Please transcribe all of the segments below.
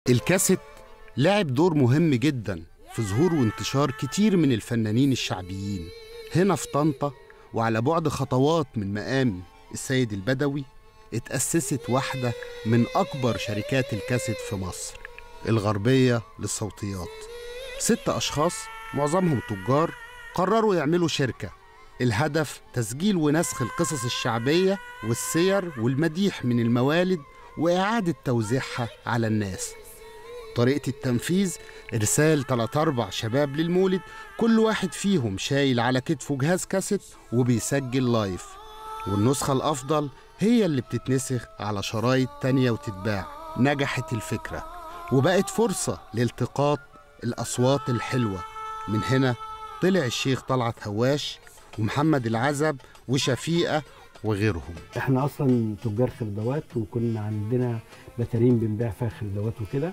الكاسيت لعب دور مهم جدا في ظهور وانتشار كتير من الفنانين الشعبيين هنا في طنطا وعلى بعد خطوات من مقام السيد البدوي اتأسست واحدة من أكبر شركات الكاسيت في مصر الغربية للصوتيات ست أشخاص معظمهم تجار قرروا يعملوا شركة الهدف تسجيل ونسخ القصص الشعبية والسير والمديح من الموالد وإعادة توزيعها على الناس طريقة التنفيذ إرسال تلات أربع شباب للمولد كل واحد فيهم شايل على كتفه جهاز كاسيت وبيسجل لايف والنسخة الأفضل هي اللي بتتنسخ على شرايط تانية وتتباع نجحت الفكرة وبقت فرصة لالتقاط الأصوات الحلوة من هنا طلع الشيخ طلعت هواش ومحمد العزب وشفيقة وغيرهم احنا اصلا تجار خردوات وكنا عندنا بتارين بنبيع فيها خردوات وكده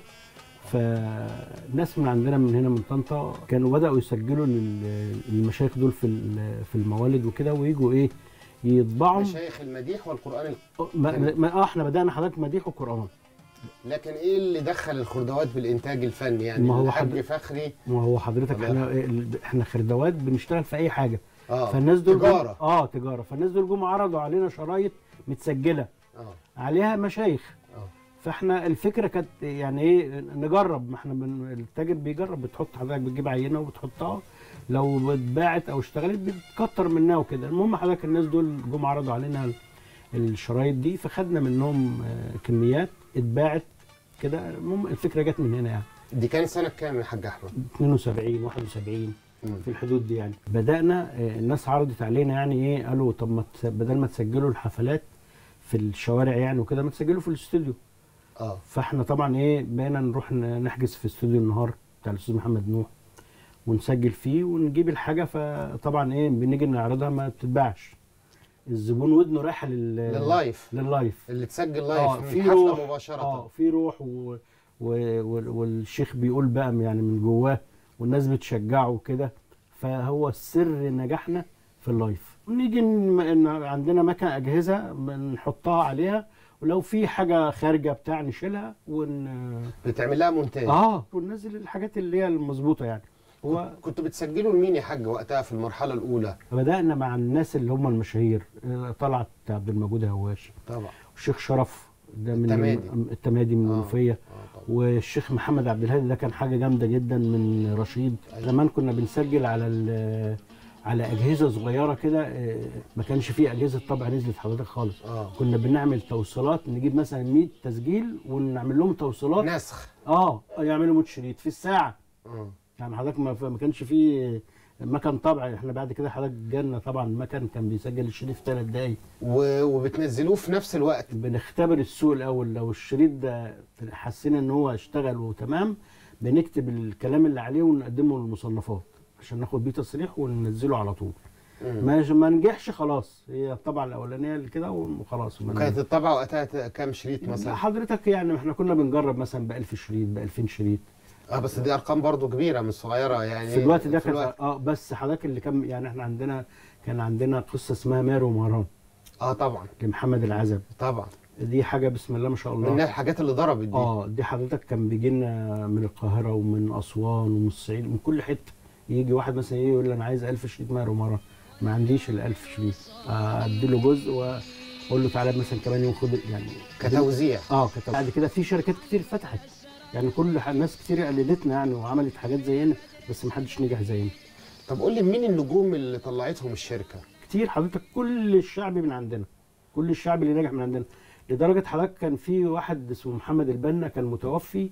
فناس من عندنا من هنا من طنطا كانوا بداوا يسجلوا لل- للمشايخ دول في ال- في الموالد وكده ويجوا ايه يطبعوا مشايخ المديح والقرآن ما ما- اه احنا بدانا حضرتك مديح وقران لكن ايه اللي دخل الخردوات بالانتاج الفني يعني ما هو الحاج حد- فخري ما هو حضرتك الله احنا احنا خردوات بنشتغل في اي حاجه اه فالناس دول جم- تجاره اه تجاره فالناس دول جم عرضوا علينا شرايط متسجله اه عليها مشايخ اه فاحنا الفكره كانت يعني ايه نجرب ما احنا من التاجر بيجرب بتحط حضرتك بتجيب عينه وبتحطها لو اتباعت او اشتغلت بتكتر منها وكده المهم حضرتك الناس دول جم عرضوا علينا ال- الشرايط دي فخدنا منهم آه، كميات اتباعت كده المهم الفكره جت من هنا يعني دي كانت سنه كام يا حاج احمد 72 71 مم. في الحدود دي يعني بدانا آه، الناس عرضت علينا يعني ايه قالوا طب ما تس- بدل ما تسجلوا الحفلات في الشوارع يعني وكده ما تسجلوا في الاستوديو اه فاحنا طبعا ايه بقينا نروح ن- نحجز في استوديو النهار بتاع الاستاذ محمد نوح ونسجل فيه ونجيب الحاجه فطبعا ايه بنيجي نعرضها ما بتتباعش الزبون ودنه رايحه لل لللايف لللايف اللي تسجل اه لايف في في روح حفله مباشره اه في روح و... و... وال- والشيخ بيقول بقى يعني من جواه والناس بتشجعه وكده فهو سر نجاحنا في اللايف نيجي ن... إن عندنا مكان اجهزه بنحطها عليها ولو في حاجه خارجه بتاع نشيلها ون بتعمل لها مونتاج اه وننزل الحاجات اللي هي المظبوطه يعني هو كنتوا بتسجلوا لمين يا حاج وقتها في المرحله الاولى بدانا مع الناس اللي هم المشاهير آه، طلعت عبد الموجود هواش طبعا والشيخ شرف ده من التمادي. التمادي من آه. المنوفيه اه طبعا والشيخ محمد عبد الهادي ده كان حاجه جامده جدا من رشيد أيوة. زمان كنا بنسجل على ال- على اجهزه صغيره كده آه، ما كانش فيه اجهزه طبع نزلت حضرتك خالص اه كنا بنعمل توصيلات نجيب مثلا 100 تسجيل ونعمل لهم توصيلات نسخ اه يعملوا 100 شريط في الساعه اه يعني حضرتك ما ما كانش فيه مكان طبع احنا بعد كده حضرتك جالنا طبعا مكان كان بيسجل الشريط في ثلاث دقايق و- وبتنزلوه في نفس الوقت بنختبر السوق الاول لو الشريط ده حسينا ان هو اشتغل وتمام بنكتب الكلام اللي عليه ونقدمه للمصنفات عشان ناخد بيه تصريح وننزله على طول مم. ما ما نجحش خلاص هي الطبعه الاولانيه اللي كده وخلاص ما وكانت الطبعه وقتها ت- كام شريط نجحش. مثلا حضرتك يعني احنا كنا بنجرب مثلا ب 1000 شريط ب 2000 شريط اه بس دي ارقام برضو كبيره مش صغيره يعني في الوقت ده في كان الوقت. اه بس حضرتك اللي كان يعني احنا عندنا كان عندنا قصه اسمها مارو ومهران اه طبعا لمحمد العزب طبعا دي حاجه بسم الله ما شاء الله من الحاجات اللي ضربت دي اه دي حضرتك كان بيجي لنا من القاهره ومن اسوان ومن الصعيد من كل حته يجي واحد مثلا يجي يقول لي انا عايز 1000 شريط مهر ومره ما عنديش ال 1000 شريط ادي له جزء واقول له تعالى مثلا كمان يوم خد يعني كتوزيع اه كتب. بعد كده في شركات كتير فتحت يعني كل ح- ناس كتير قلدتنا يعني وعملت حاجات زينا بس ما حدش نجح زينا طب قول لي مين النجوم اللي طلعتهم الشركه كتير حضرتك كل الشعب من عندنا كل الشعب اللي نجح من عندنا لدرجه حضرتك كان في واحد اسمه محمد البنا كان متوفي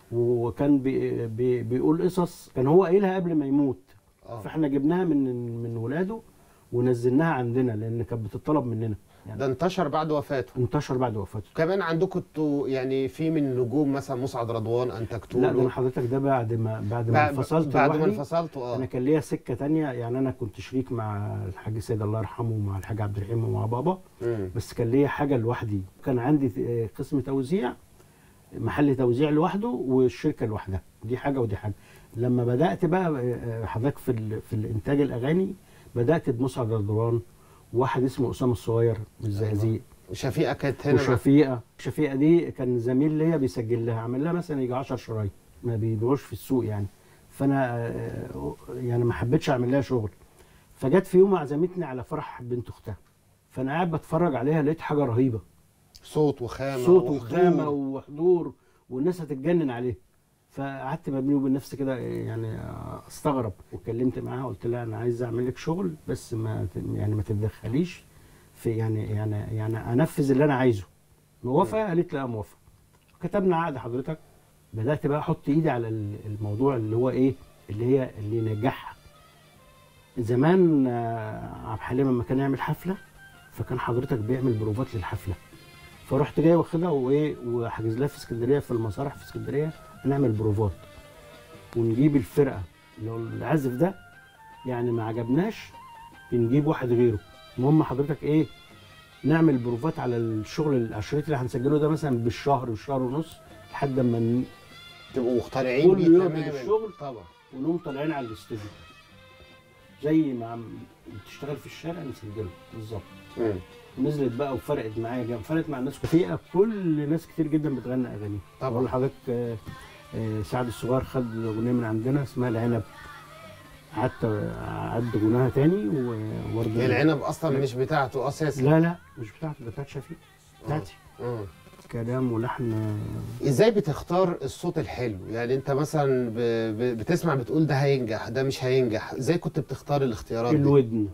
وكان بي بي بيقول قصص كان هو قايلها قبل ما يموت اه فاحنا جبناها من من ولاده ونزلناها عندنا لان كانت بتطلب مننا يعني ده انتشر بعد وفاته انتشر بعد وفاته كمان عندكم انتوا يعني في من النجوم مثلا مسعد رضوان انتجتوا لا ده له انا حضرتك ده بعد ما بعد ما بعد انفصلت بعد ما لوحدي انفصلتوا انا اه كان ليا سكه تانية يعني انا كنت شريك مع الحاج سيد الله يرحمه ومع الحاج عبد الرحيم ومع بابا مم. بس كان ليا حاجه لوحدي كان عندي آه، قسم توزيع محل توزيع لوحده والشركه لوحدها دي حاجه ودي حاجه لما بدات بقى آه، آه، حضرتك في ال- في الانتاج الاغاني بدات بمسعد رضوان وواحد اسمه اسامه الصغير من الزقازيق وشفيقه كانت هنا مع- وشفيقه شفيقه دي كان زميل ليا بيسجل لها عمل لها مثلا يجي 10 شرايط ما بيبيعوش في السوق يعني فانا آه، يعني ما حبيتش اعمل لها شغل فجت في يوم عزمتني على فرح بنت اختها فانا قاعد بتفرج عليها لقيت حاجه رهيبه صوت وخامه صوت وحضور. وخامه وحضور والناس هتتجنن عليه فقعدت ما بيني وبين نفسي كده يعني استغرب واتكلمت معاها قلت لها انا عايز اعمل لك شغل بس ما ت- يعني ما تتدخليش في يعني يعني يعني انفذ اللي انا عايزه موافقه قالت لي اه موافقه كتبنا عقد حضرتك بدات بقى احط ايدي على ال- الموضوع اللي هو ايه اللي هي اللي ينجحها زمان آه، عبد الحليم لما كان يعمل حفله فكان حضرتك بيعمل بروفات للحفله فرحت جاي واخدها وايه وحاجز لها في اسكندريه في المسارح في اسكندريه نعمل بروفات ونجيب الفرقه اللي هو العازف ده يعني ما عجبناش بنجيب واحد غيره المهم حضرتك ايه نعمل بروفات على الشغل العشريط اللي هنسجله ده مثلا بالشهر وشهر ونص لحد ما ن- تبقوا مقتنعين كل بيه يوم تماماً. الشغل. طبعا ونقوم طالعين على الاستوديو زي ما عم بتشتغل في الشارع نسجله بالظبط مم. نزلت بقى وفرقت معايا جامد فرقت مع الناس كتير كل ناس كتير جدا بتغني اغاني طبعا. بقول لحضرتك آه، آه، سعد الصغير خد اغنيه من عندنا اسمها العنب قعدت عد غناها تاني وبرضه هي العنب اصلا مش بتاعته اساسا لا لا مش بتاعته ده بتاعت شفيق بتاعتي مم. كلام ولحن آه، ازاي بتختار الصوت الحلو يعني انت مثلا ب... ب... بتسمع بتقول ده هينجح ده مش هينجح ازاي كنت بتختار الاختيارات دي الودن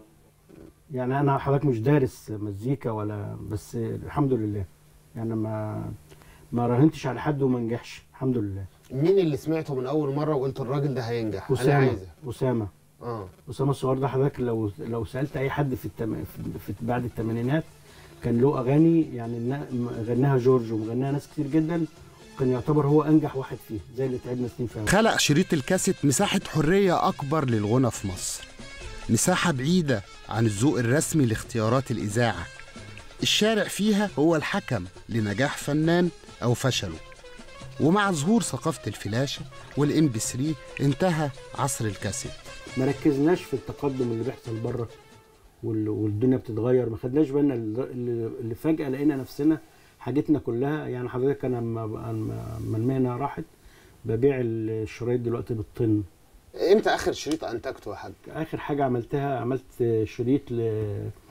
يعني انا حضرتك مش دارس مزيكا ولا بس الحمد لله يعني ما ما راهنتش على حد وما نجحش الحمد لله مين اللي سمعته من اول مره وقلت الراجل ده هينجح انا اسامه عايزه اسامه اه اسامه الصغير ده حضرتك لو لو سالت اي حد في, التم... في في بعد الثمانينات كان له اغاني يعني إنها- غناها جورج ومغناها ناس كتير جدا وكان يعتبر هو انجح واحد فيه زي اللي تعبنا سنين فيها خلق شريط الكاسيت مساحة حرية أكبر للغنى في مصر مساحة بعيدة عن الذوق الرسمي لاختيارات الإذاعة الشارع فيها هو الحكم لنجاح فنان أو فشله ومع ظهور ثقافة الفلاشة والإم بي 3 انتهى عصر الكاسيت ما ركزناش في التقدم اللي بيحصل بره وال- والدنيا بتتغير ما خدناش بالنا اللي اللي فجاه لقينا نفسنا حاجتنا كلها يعني حضرتك انا لما لما لما المهنه راحت ببيع الشرايط دلوقتي بالطن امتى اخر شريط انتجته يا حاج اخر حاجه عملتها عملت شريط ل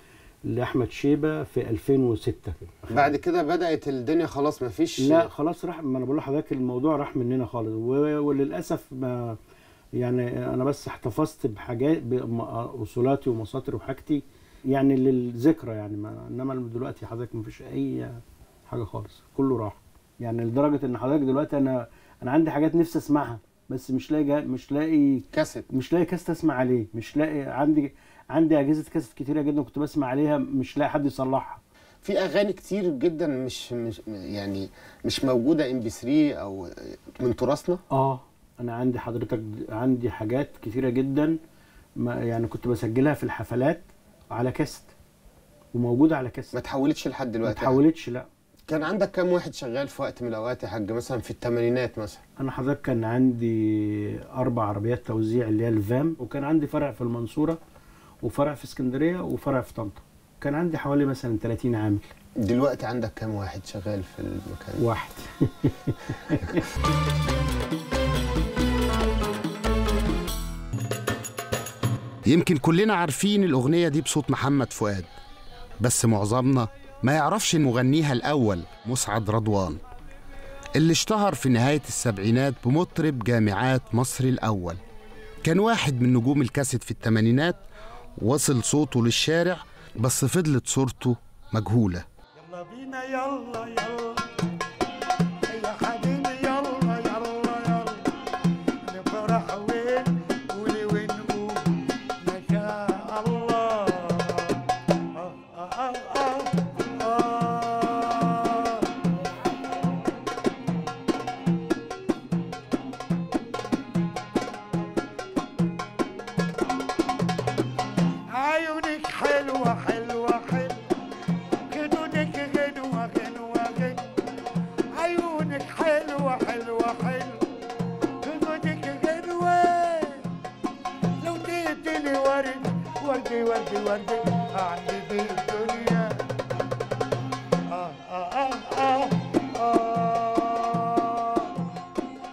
لاحمد شيبه في 2006 كده بعد كده بدات الدنيا خلاص مفيش لا خلاص راح ما انا بقول لحضرتك الموضوع راح مننا خالص و- وللاسف ما يعني انا بس احتفظت بحاجات باصولاتي ومساطر وحاجتي يعني للذكرى يعني ما انما دلوقتي حضرتك ما فيش اي حاجه خالص كله راح يعني لدرجه ان حضرتك دلوقتي انا انا عندي حاجات نفسي اسمعها بس مش لاقي جا- مش لاقي كاسيت مش لاقي كاست اسمع عليه مش لاقي عندي عندي اجهزه كاست كتيره جدا كنت بسمع عليها مش لاقي حد يصلحها في اغاني كتير جدا مش مش يعني مش موجوده ام بي 3 او من تراثنا اه انا عندي حضرتك عندي حاجات كتيره جدا ما يعني كنت بسجلها في الحفلات على كاست وموجوده على كاست ما تحولتش لحد ما دلوقتي اتحولتش لا كان عندك كام واحد شغال في وقت من الاوقات يا حاج مثلا في الثمانينات مثلا انا حضرتك كان عندي اربع عربيات توزيع اللي هي الفام وكان عندي فرع في المنصوره وفرع في اسكندريه وفرع في طنطا كان عندي حوالي مثلا 30 عامل دلوقتي عندك كام واحد شغال في المكان واحد يمكن كلنا عارفين الأغنية دي بصوت محمد فؤاد بس معظمنا ما يعرفش إن مغنيها الأول مسعد رضوان اللي اشتهر في نهاية السبعينات بمطرب جامعات مصر الأول كان واحد من نجوم الكاسيت في الثمانينات وصل صوته للشارع بس فضلت صورته مجهولة يلا بينا يلا يلا يا حبيبي يلا يلا يلا نفرح وين قولي ونقول ما شاء الله آه آه آه آه آه عيونك حلوة حلوة حلوة خدودك غنوة غنوة غنوة عيونك حلوة حلوة حلوة خدودك غنوة لو جبتلي ورد وردي وردي وردي عندي في الدنيا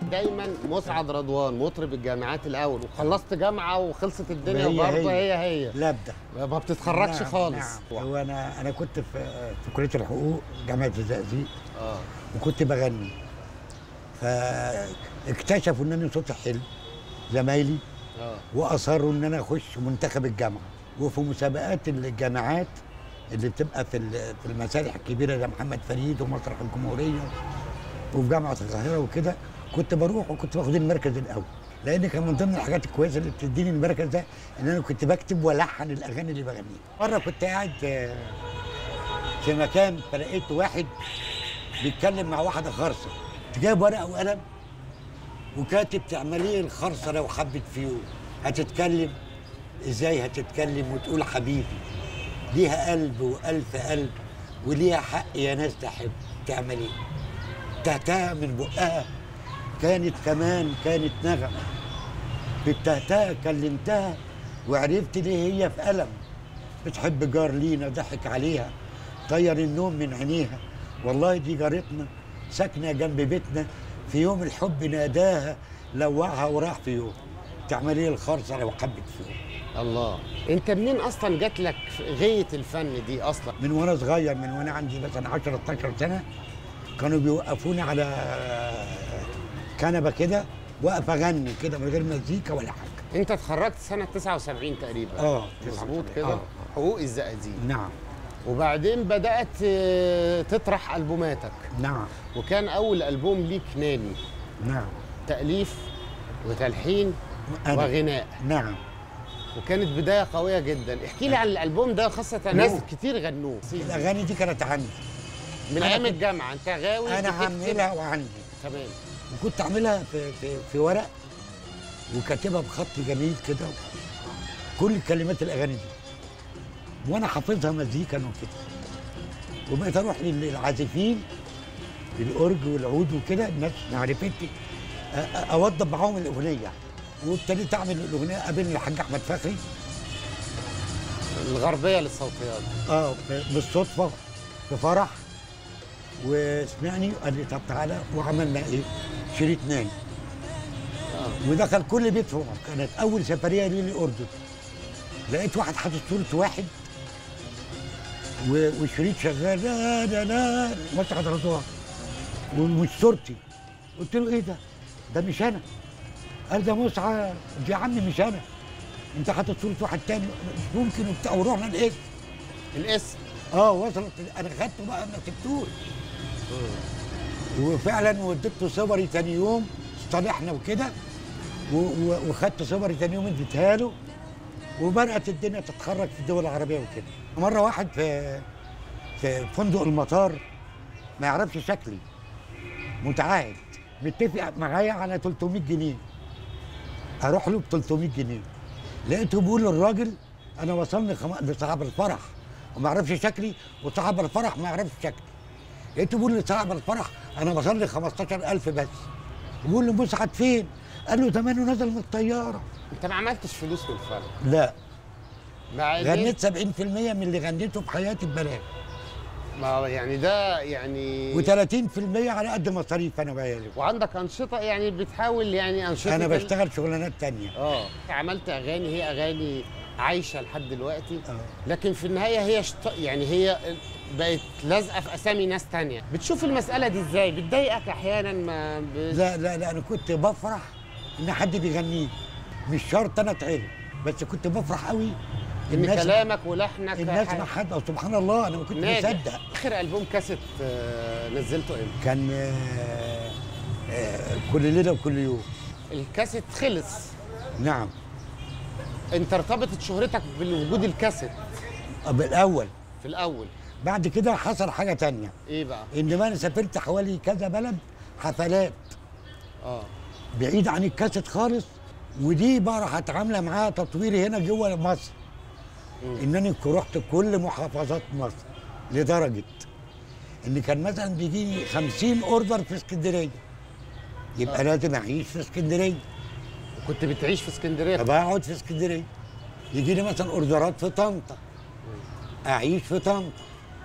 دايما مسعد رضوان مطرب الجامعات الاول وخلصت جامعه وخلصت الدنيا هي وبرضه هي. هي هي لابده ما بتتخرجش نعم، خالص نعم. هو انا انا كنت في في كليه الحقوق جامعه الزقازيق اه وكنت بغني فاكتشفوا ان انا صوتي حلو زمايلي اه واصروا ان انا اخش منتخب الجامعه وفي مسابقات الجامعات اللي بتبقى في ال- في المسارح الكبيره زي محمد فريد ومسرح الجمهوريه وفي جامعه القاهره وكده كنت بروح وكنت باخد المركز الاول لان كان من ضمن الحاجات الكويسه اللي بتديني المركز ده ان انا كنت بكتب والحن الاغاني اللي بغنيها مره كنت قاعد آه، في مكان فلقيت واحد بيتكلم مع واحده خرصه جايب ورقه وقلم وكاتب تعمل ايه الخرصه لو حبت فيهم هتتكلم ازاي هتتكلم وتقول حبيبي ليها قلب والف قلب وليها حق يا ناس تحب تعمل ايه تهتها من بقها كانت كمان كانت نغمه في التهتها كلمتها وعرفت ليه هي في ألم بتحب جار لينا ضحك عليها طير النوم من عينيها والله دي جارتنا ساكنة جنب بيتنا في يوم الحب ناداها لوعها وراح في يوم تعمل ايه الخرصة لو حبت في يوم الله انت منين اصلا جات لك غايه الفن دي اصلا من وانا صغير من وانا عندي مثلا 10 12 سنة كانوا بيوقفوني على كنبة كده واقف اغني كده من غير مزيكا ولا حاجة انت اتخرجت سنه 79 تقريبا اه مظبوط 79. كده آه. حقوق الزقازيق نعم وبعدين بدات آه، تطرح البوماتك نعم وكان اول البوم ليك ناني نعم تاليف وتلحين أنا. وغناء نعم وكانت بدايه قويه جدا احكي لي عن الالبوم ده خاصه ناس كتير غنوه الاغاني دي كانت عندي من أنا ايام كنت- الجامعه انت غاوي انا بتكتب. عاملها وعندي تمام وكنت عاملها في في, في ورق وكاتبها بخط جميل كده كل كلمات الاغاني دي وانا حافظها مزيكا وكده وبقيت اروح لل- للعازفين الاورج والعود وكده الناس معرفتي أ- أ- اوضب معاهم الاغنيه وابتديت اعمل الاغنيه قابلني الحاج احمد فخري الغربيه للصوتيات اه ب- بالصدفه في فرح وسمعني قال لي طب تعالى وعملنا ايه؟ شريط ناني آه. ودخل كل بيت فوق كانت اول سفريه لي للاردن لقيت واحد حاطط صوره واحد و- والشريط شغال لا لا لا مسرح رضوان ومش صورتي قلت له ايه ده؟ ده مش انا قال ده مسعى يا عم مش انا انت حاطط صوره واحد تاني مش ممكن وبتاع ورحنا الاسم الاسم اه وصلت انا خدته بقى ما سبتوش وفعلا وديته صوري تاني يوم اصطلحنا وكده و- و- وخدت صوري تاني يوم اديتها له وبدات الدنيا تتخرج في الدول العربيه وكده مره واحد في في فندق المطار ما يعرفش شكلي متعاهد متفق معايا على 300 جنيه اروح له ب 300 جنيه لقيته بيقول للراجل انا وصلني خم... لصاحب الفرح وما يعرفش شكلي وصاحب الفرح ما يعرفش شكلي لقيته بيقول لصاحب الفرح انا وصل لي 15000 بس بيقول له مسعد فين؟ قال له زمانه نزل من الطياره انت ما عملتش فلوس من الفن لا مع إن غنيت 70% من اللي غنيته في حياتي ببلاش ما يعني ده يعني و30% على قد مصاريف انا بقى وعندك انشطه يعني بتحاول يعني انشطه انا ال- بشتغل شغلانات تانية اه عملت اغاني هي اغاني عايشه لحد دلوقتي آه. لكن في النهايه هي شط... يعني هي بقت لازقه في اسامي ناس تانية بتشوف المساله دي ازاي بتضايقك احيانا ما ب... لا لا لا انا كنت بفرح ان حد بيغنيه مش شرط انا اتعرف بس كنت بفرح قوي ان كلامك ولحنك الناس حاجة ما حد أو سبحان الله انا ما كنت ناجح مصدق اخر البوم كاسيت آه، نزلته امتى كان آه، آه، كل ليله وكل يوم الكاسيت خلص نعم انت ارتبطت شهرتك بالوجود الكاسيت بالاول في الاول بعد كده حصل حاجه تانية ايه بقى انما انا سافرت حوالي كذا بلد حفلات اه بعيد عن الكاسيت خالص ودي بقى راح اتعامل معاها تطويري هنا جوه مصر ان انا رحت كل محافظات مصر لدرجه ان كان مثلا بيجي لي 50 اوردر في اسكندريه يبقى لازم اعيش في اسكندريه كنت بتعيش في اسكندريه فبقعد في اسكندريه يجي لي مثلا اوردرات في طنطا اعيش في طنطا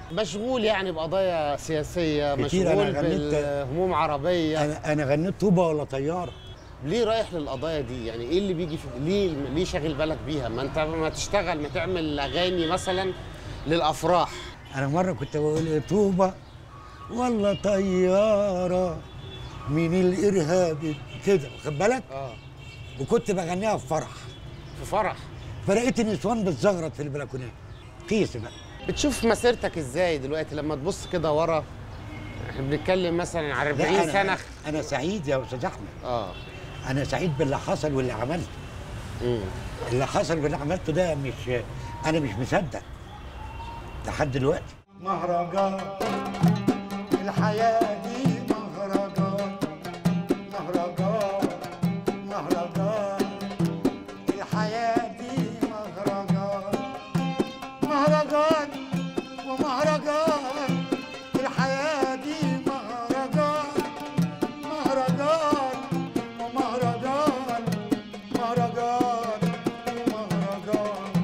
مشغول يعني بقضايا سياسيه كتير، أنا مشغول غنيت- بالهموم عربيه انا انا غنيت طوبه ولا طياره ليه رايح للقضايا دي يعني ايه اللي بيجي في ليه ليه شاغل بالك بيها ما انت ما تشتغل ما تعمل اغاني مثلا للافراح انا مره كنت بقول إيه طوبه ولا طياره من الارهاب كده واخد بالك اه وكنت بغنيها في فرح في فرح فلقيت النسوان بتزغرط في البلكونات قيس بقى بتشوف مسيرتك ازاي دلوقتي لما تبص كده ورا احنا بنتكلم مثلا عن 40 لا سنه انا انا سعيد يا استاذ احمد اه انا سعيد باللي حصل واللي عملته امم اللي حصل واللي عملته ده مش انا مش مصدق لحد دلوقتي مهرجان الحياه دي مهرجان مهرجان مهرجان الحياه دي مهرجان مهرجان ومهرجان الحياه دي مهرجان مهرجان ومهرجان مهرجان ومهرجان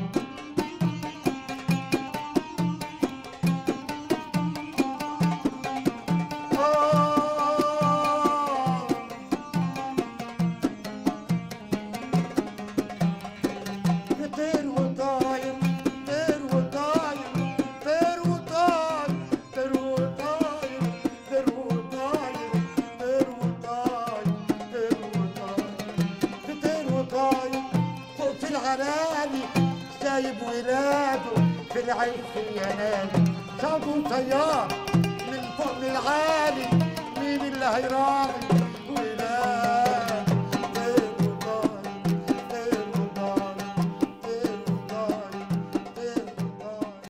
طير وطاير طير وطاير طير وطاير طير وطاير طير وطاير طير وطاير طير وطاير طير وطاير فوق في العلالي سايب ولاده في العيش ينادي صابوا طيار من فوق العالي مين اللي هيراعي